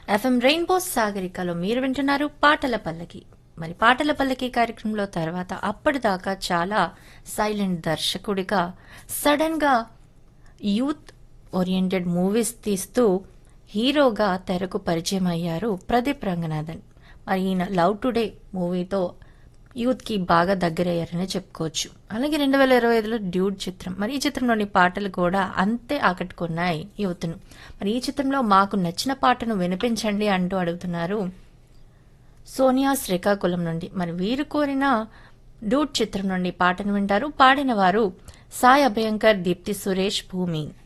FM rainbow సాగరికలో మీరు వింటున్నారు పాటల పల్లకి మరి పాటల పల్లకి కార్యక్రమంలో తర్వాత అప్పటిదాకా చాలా సైలెంట్ దర్శకుడిగా సడన్ గా యూత్ ఓరియంటెడ్ మూవీస్ తీస్తూ హీరోగా తెరకు పరిచయం అయ్యారు ప్రదీప్ రంగనాథన్ మరి ఈయన లవ్ టుడే మూవీతో యూత్ కి బాగా దగ్గరయ్యారని చెప్పుకోవచ్చు అలాగే రెండు వేల ఇరవై ఐదులో డ్యూడ్ చిత్రం మరి ఈ చిత్రంలోని పాటలు కూడా అంతే ఆకట్టుకున్నాయి యూత్ను మరి ఈ చిత్రంలో మాకు నచ్చిన పాటను వినిపించండి అంటూ అడుగుతున్నారు సోనియా శ్రీకాకుళం నుండి మరి వీరు కోరిన డూడ్ చిత్రం నుండి పాటను వింటారు పాడిన వారు సాయి అభయంకర్ దీప్తి సురేష్ భూమి